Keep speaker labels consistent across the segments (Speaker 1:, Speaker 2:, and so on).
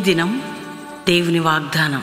Speaker 1: దినం దేవుని వాగ్దానం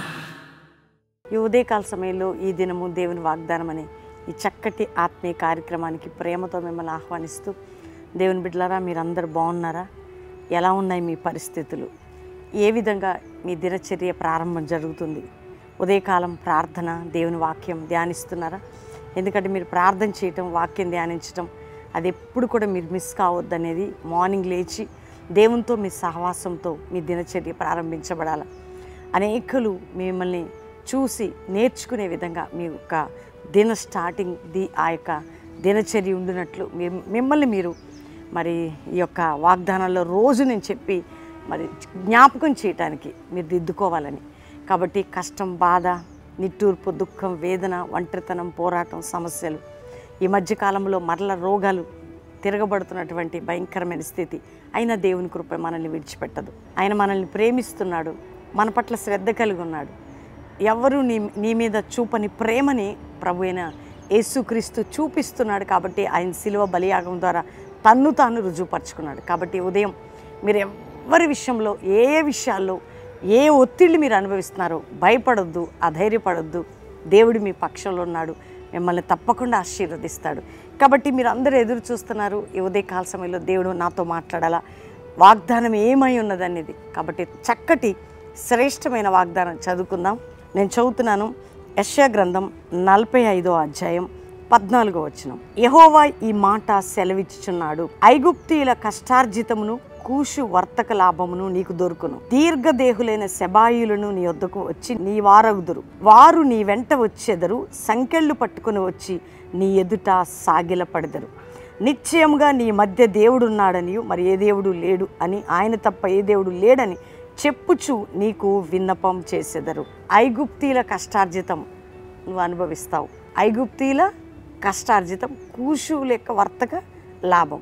Speaker 2: ఈ ఉదయకాల సమయంలో ఈ దినము దేవుని వాగ్దానం అనే ఈ చక్కటి ఆత్మీయ కార్యక్రమానికి ప్రేమతో మిమ్మల్ని ఆహ్వానిస్తూ దేవుని బిడ్డలారా మీరందరూ బాగున్నారా ఎలా ఉన్నాయి మీ పరిస్థితులు ఏ విధంగా మీ దినచర్య ప్రారంభం జరుగుతుంది ఉదయకాలం ప్రార్థన దేవుని వాక్యం ధ్యానిస్తున్నారా ఎందుకంటే మీరు ప్రార్థన చేయటం వాక్యం ధ్యానించటం అది ఎప్పుడు కూడా మీరు మిస్ కావద్దనేది మార్నింగ్ లేచి దేవునితో మీ సహవాసంతో మీ దినచర్య ప్రారంభించబడాలి అనేకులు మిమ్మల్ని చూసి నేర్చుకునే విధంగా మీ యొక్క దిన స్టార్టింగ్ ది ఆ యొక్క దినచర్య ఉండినట్లు మీ- మిమ్మల్ని మీరు మరి ఈ యొక్క వాగ్దానాల్లో రోజు నేను చెప్పి మరి జ్ఞాపకం చేయటానికి మీరు దిద్దుకోవాలని కాబట్టి కష్టం బాధ నిట్టూర్పు దుఃఖం వేదన ఒంటరితనం పోరాటం సమస్యలు ఈ మధ్యకాలంలో మరల రోగాలు తిరగబడుతున్నటువంటి భయంకరమైన స్థితి అయినా దేవుని కృప మనల్ని విడిచిపెట్టదు ఆయన మనల్ని ప్రేమిస్తున్నాడు మన పట్ల శ్రద్ధ కలిగి ఉన్నాడు ఎవరు నీ నీ మీద చూపని ప్రేమని ప్రభు అయిన యేసుక్రీస్తు చూపిస్తున్నాడు కాబట్టి ఆయన శిలువ బలియాగం ద్వారా తన్ను తాను రుజువుపరుచుకున్నాడు కాబట్టి ఉదయం మీరు ఎవరి విషయంలో ఏ ఏ విషయాల్లో ఏ ఒత్తిళ్ళు మీరు అనుభవిస్తున్నారో భయపడొద్దు అధైర్యపడొద్దు దేవుడు మీ పక్షంలో ఉన్నాడు మిమ్మల్ని తప్పకుండా ఆశీర్వదిస్తాడు కాబట్టి మీరు అందరూ ఎదురు చూస్తున్నారు ఈ ఉదయకాల సమయంలో దేవుడు నాతో మాట్లాడాలా వాగ్దానం ఏమై ఉన్నదనేది కాబట్టి చక్కటి శ్రేష్టమైన వాగ్దానం చదువుకుందాం నేను చదువుతున్నాను యశ్యా గ్రంథం నలభై ఐదో అధ్యాయం పద్నాలుగో వచనం యహోవా ఈ మాట సెలవిచ్చుచున్నాడు ఐగుప్తీయుల కష్టార్జితమును కూషు వర్తక లాభమును నీకు దొరుకును దీర్ఘదేహులైన శబాయులను నీ వద్దకు వచ్చి నీ వారగుదురు వారు నీ వెంట వచ్చేదరు సంకెళ్ళు పట్టుకుని వచ్చి నీ ఎదుట సాగిలపడెదరు నిశ్చయముగా నీ మధ్య దేవుడున్నాడని మరి ఏ దేవుడు లేడు అని ఆయన తప్ప ఏ దేవుడు లేడని చెప్పుచు నీకు విన్నపం చేసేదరు ఐగుప్తీల కష్టార్జితం నువ్వు అనుభవిస్తావు ఐగుప్తీల కష్టార్జితం కూషు లెక్క వర్తక లాభం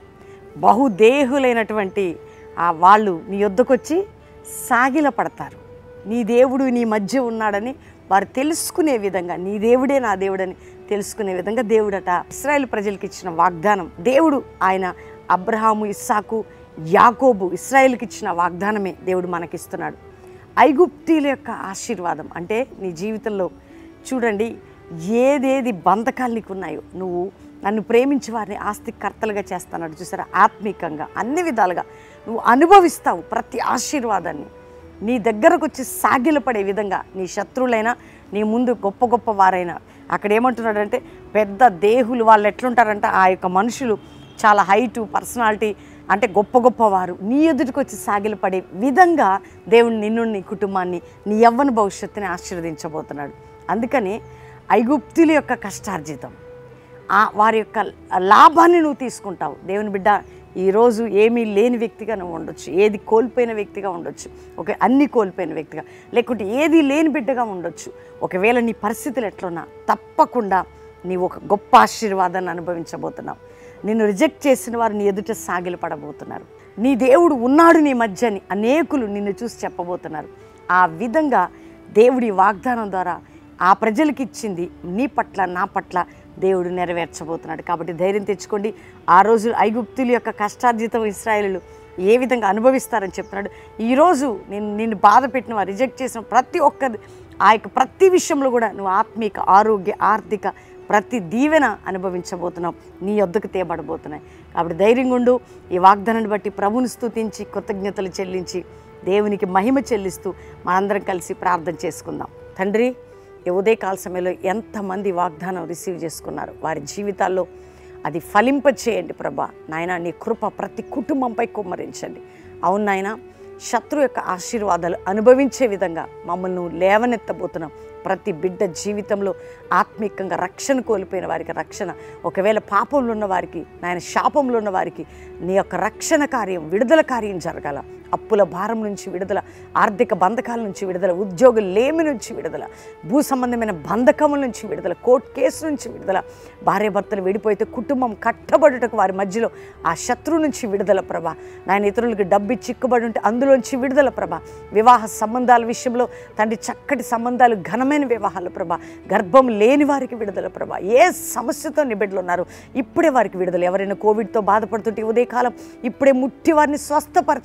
Speaker 2: బహుదేహులైనటువంటి ఆ వాళ్ళు నీ యొద్దకొచ్చి సాగిల పడతారు నీ దేవుడు నీ మధ్య ఉన్నాడని వారు తెలుసుకునే విధంగా నీ దేవుడే నా దేవుడని తెలుసుకునే విధంగా దేవుడట ఇస్రాయేల్ ప్రజలకు ఇచ్చిన వాగ్దానం దేవుడు ఆయన అబ్రహాము ఇస్సాకు యాకోబు ఇస్రాయేల్కి ఇచ్చిన వాగ్దానమే దేవుడు మనకిస్తున్నాడు ఐగుప్తీల యొక్క ఆశీర్వాదం అంటే నీ జీవితంలో చూడండి ఏదేది బంధకాలు నీకు ఉన్నాయో నువ్వు నన్ను ప్రేమించి వారిని ఆస్తికర్తలుగా చేస్తానడు చూసారా ఆత్మీకంగా అన్ని విధాలుగా నువ్వు అనుభవిస్తావు ప్రతి ఆశీర్వాదాన్ని నీ దగ్గరకు వచ్చి సాగిలపడే విధంగా నీ శత్రువులైనా నీ ముందు గొప్ప గొప్ప వారైనా అక్కడ ఏమంటున్నాడంటే పెద్ద దేహులు వాళ్ళు ఎట్లుంటారంటే ఆ యొక్క మనుషులు చాలా హైటు పర్సనాలిటీ అంటే గొప్ప గొప్ప వారు నీ ఎదుటికి వచ్చి సాగిలపడే విధంగా దేవుడు నిన్ను నీ కుటుంబాన్ని నీ యవ్వన భవిష్యత్తుని ఆశీర్వదించబోతున్నాడు అందుకని ఐగుప్తుల యొక్క కష్టార్జితం ఆ వారి యొక్క లాభాన్ని నువ్వు తీసుకుంటావు దేవుని బిడ్డ ఈరోజు ఏమీ లేని వ్యక్తిగా నువ్వు ఉండొచ్చు ఏది కోల్పోయిన వ్యక్తిగా ఉండొచ్చు ఒక అన్ని కోల్పోయిన వ్యక్తిగా లేకుంటే ఏది లేని బిడ్డగా ఉండొచ్చు ఒకవేళ నీ పరిస్థితులు ఎట్లున్నా తప్పకుండా నీవు ఒక గొప్ప ఆశీర్వాదాన్ని అనుభవించబోతున్నావు నిన్ను రిజెక్ట్ చేసిన వారు నీ ఎదుట సాగిలపడబోతున్నారు నీ దేవుడు ఉన్నాడు నీ మధ్య అని అనేకులు నిన్ను చూసి చెప్పబోతున్నారు ఆ విధంగా దేవుడి వాగ్దానం ద్వారా ఆ ప్రజలకి ఇచ్చింది నీ పట్ల నా పట్ల దేవుడు నెరవేర్చబోతున్నాడు కాబట్టి ధైర్యం తెచ్చుకోండి ఆ రోజు ఐగుప్తుల యొక్క కష్టార్జితం ఇస్రాయేలు ఏ విధంగా అనుభవిస్తారని చెప్తున్నాడు ఈరోజు నేను నిన్ను బాధ పెట్టిన వారు రిజెక్ట్ చేసిన ప్రతి ఒక్కది ఆ యొక్క ప్రతి విషయంలో కూడా నువ్వు ఆత్మీక ఆరోగ్య ఆర్థిక ప్రతి దీవెన అనుభవించబోతున్నావు నీ యొద్దకు తేబడబోతున్నాయి కాబట్టి ధైర్యంగా ఉండు ఈ వాగ్దానాన్ని బట్టి ప్రభుని స్తుతించి కృతజ్ఞతలు చెల్లించి దేవునికి మహిమ చెల్లిస్తూ మనందరం కలిసి ప్రార్థన చేసుకుందాం తండ్రి ఈ ఉదయకాల సమయంలో ఎంతమంది వాగ్దానం రిసీవ్ చేసుకున్నారు వారి జీవితాల్లో అది ఫలింప చేయండి ప్రభా నాయన నీ కృప ప్రతి కుటుంబంపై కుమ్మరించండి అవును నాయన శత్రు యొక్క ఆశీర్వాదాలు అనుభవించే విధంగా మమ్మల్ని నువ్వు లేవనెత్తబోతున్నావు ప్రతి బిడ్డ జీవితంలో ఆత్మీకంగా రక్షణ కోల్పోయిన వారికి రక్షణ ఒకవేళ పాపంలో ఉన్న వారికి నాయన శాపంలో ఉన్న వారికి నీ యొక్క రక్షణ కార్యం విడుదల కార్యం జరగాల అప్పుల భారం నుంచి విడుదల ఆర్థిక బంధకాల నుంచి విడుదల ఉద్యోగ లేమి నుంచి విడుదల భూ సంబంధమైన బంధకముల నుంచి విడుదల కోర్టు కేసు నుంచి విడుదల భార్యాభర్తలు విడిపోతే కుటుంబం కట్టబడుటకు వారి మధ్యలో ఆ శత్రువు నుంచి విడుదల ప్రభ నాయన ఇతరులకు డబ్బు చిక్కుబడి ఉంటే అందులోంచి విడుదల ప్రభ వివాహ సంబంధాల విషయంలో తండ్రి చక్కటి సంబంధాలు ఘనమైన వివాహాలు ప్రభ గర్భం లేని వారికి విడుదల ప్రభ ఏ సమస్యతో నిబిడ్డలు ఉన్నారు ఇప్పుడే వారికి విడుదల ఎవరైనా కోవిడ్తో బాధపడుతుంటే ఈ ఉదయకాలం ఇప్పుడే ముట్టి వారిని స్వస్థపరచుంది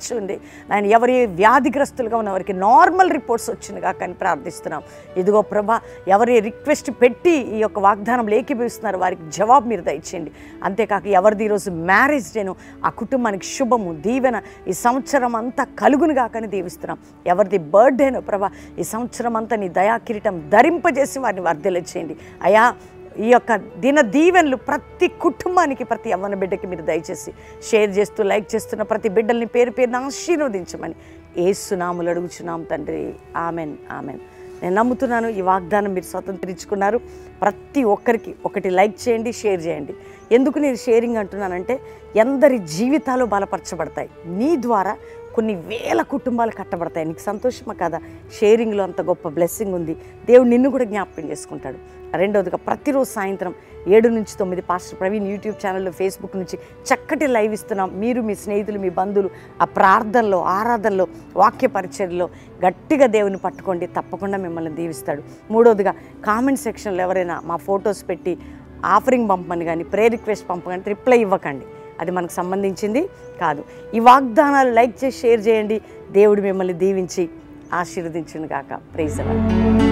Speaker 2: ఆయన ఎవరి వ్యాధిగ్రస్తులుగా ఉన్న వారికి నార్మల్ రిపోర్ట్స్ వచ్చినగా కానీ ప్రార్థిస్తున్నాం ఇదిగో ప్రభా ఎవరి రిక్వెస్ట్ పెట్టి ఈ యొక్క వాగ్దానం ఏకీభవిస్తున్నారు వారికి జవాబు మీరు దయచేయండి అంతేకాక ఎవరిది ఈరోజు మ్యారేజ్ డేను ఆ కుటుంబానికి శుభము దీవెన ఈ సంవత్సరం అంతా కలుగునుగా కానీ దీవిస్తున్నాం ఎవరిది బర్త్డేను ప్రభా ఈ సంవత్సరం అంతా నీ దయా కిరీటం ధరింపజేసి వారిని వర్ధలచేయండి అయా ఈ యొక్క దిన దీవెనలు ప్రతి కుటుంబానికి ప్రతి యవ్వన బిడ్డకి మీరు దయచేసి షేర్ చేస్తూ లైక్ చేస్తున్న ప్రతి బిడ్డల్ని పేరు పేరున ఆశీర్వదించమని ఏసునాములు అడుగుచున్నాం తండ్రి ఆమెన్ ఆమెన్ నేను నమ్ముతున్నాను ఈ వాగ్దానం మీరు స్వతంత్రించుకున్నారు ప్రతి ఒక్కరికి ఒకటి లైక్ చేయండి షేర్ చేయండి ఎందుకు నేను షేరింగ్ అంటున్నానంటే ఎందరి జీవితాలు బలపరచబడతాయి నీ ద్వారా కొన్ని వేల కుటుంబాలు కట్టబడతాయి నీకు సంతోషమా కదా షేరింగ్లో అంత గొప్ప బ్లెస్సింగ్ ఉంది దేవుడు నిన్ను కూడా జ్ఞాపకం చేసుకుంటాడు రెండవదిగా ప్రతిరోజు సాయంత్రం ఏడు నుంచి తొమ్మిది పాస్టర్ ప్రవీణ్ యూట్యూబ్ ఛానల్లో ఫేస్బుక్ నుంచి చక్కటి లైవ్ ఇస్తున్నాం మీరు మీ స్నేహితులు మీ బంధువులు ఆ ప్రార్థనలో ఆరాధనలో వాక్య పరిచర్లో గట్టిగా దేవుని పట్టుకోండి తప్పకుండా మిమ్మల్ని దీవిస్తాడు మూడవదిగా కామెంట్ సెక్షన్లో ఎవరైనా మా ఫొటోస్ పెట్టి ఆఫరింగ్ పంపమని కానీ ప్రే రిక్వెస్ట్ పంపమని రిప్లై ఇవ్వకండి అది మనకు సంబంధించింది కాదు ఈ వాగ్దానాలు లైక్ చేసి షేర్ చేయండి దేవుడు మిమ్మల్ని దీవించి ఆశీర్వదించును గాక ప్రైజ్